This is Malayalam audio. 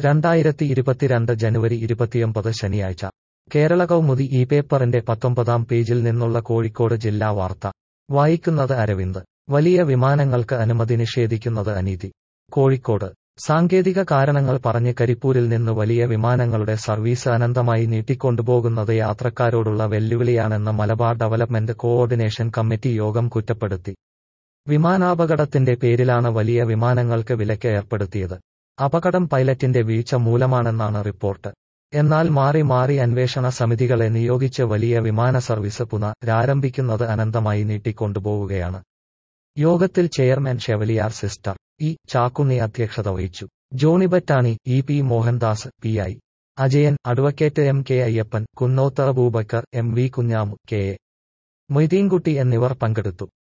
രണ്ടായിരത്തി ഇരുപത്തിരണ്ട് ജനുവരി ഇരുപത്തിയൊമ്പത് ശനിയാഴ്ച കേരള കൗമുദി ഈ പേപ്പറിന്റെ പത്തൊമ്പതാം പേജിൽ നിന്നുള്ള കോഴിക്കോട് ജില്ലാ വാർത്ത വായിക്കുന്നത് അരവിന്ദ് വലിയ വിമാനങ്ങൾക്ക് അനുമതി നിഷേധിക്കുന്നത് അനീതി കോഴിക്കോട് സാങ്കേതിക കാരണങ്ങൾ പറഞ്ഞ് കരിപ്പൂരിൽ നിന്ന് വലിയ വിമാനങ്ങളുടെ സർവീസ് അനന്തമായി നീട്ടിക്കൊണ്ടുപോകുന്നത് യാത്രക്കാരോടുള്ള വെല്ലുവിളിയാണെന്ന് മലബാർ ഡെവലപ്മെന്റ് കോഓർഡിനേഷൻ കമ്മിറ്റി യോഗം കുറ്റപ്പെടുത്തി വിമാനാപകടത്തിന്റെ പേരിലാണ് വലിയ വിമാനങ്ങൾക്ക് വിലക്ക് ഏർപ്പെടുത്തിയത് അപകടം പൈലറ്റിന്റെ വീഴ്ച മൂലമാണെന്നാണ് റിപ്പോർട്ട് എന്നാൽ മാറി മാറി അന്വേഷണ സമിതികളെ നിയോഗിച്ച് വലിയ വിമാന സർവീസ് പുനരാരംഭിക്കുന്നത് അനന്തമായി നീട്ടിക്കൊണ്ടുപോവുകയാണ് യോഗത്തിൽ chairman chevalier sister E Chakkunni അധ്യക്ഷത വഹിച്ചു Johnny Battani E P Mohandas P I Ajayan advocate M K Ayyappan Kunnothara Boobacker M V Kunhamu K A Moideenkutty എന്നിവർ പങ്കെടുത്തു